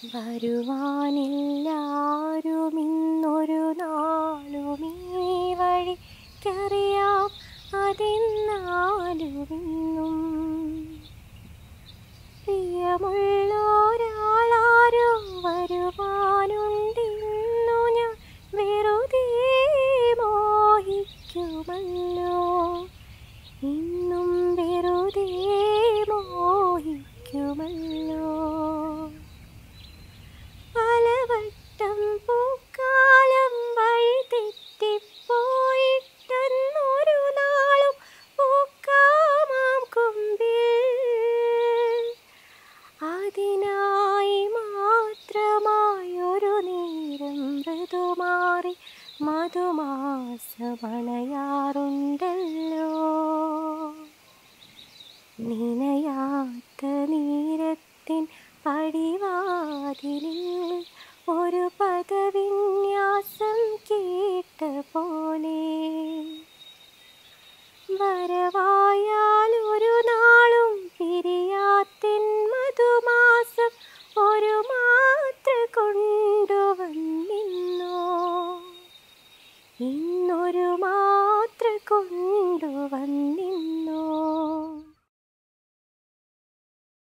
വരുവാനില്ലാരുമിന്നൊരു നാളുമീ വഴിക്കറിയാം അതെന്നാലുമിന്നും പ്രിയമുള്ളൊരാളാരും വരുവാനുണ്ടിന്നു ഞാൻ വെറുതെ മോഹിക്കുമല്ലോ ഇന്നും വെറുതെ മോഹിക്കുമല്ലോ പലവട്ടം പൂക്കാലം വഴി തെറ്റിപ്പോയിട്ടെന്നൊരു നാളും പൂക്കാമാം കൊമ്പിൽ അതിനായി മാത്രമായൊരു നേരം മൃദുമാറി മധുമാസമണയാറുണ്ടല്ലോ നിനയാത്ത നീരത്തിൻ പടിവാതിലിൽ ഒരു പദവി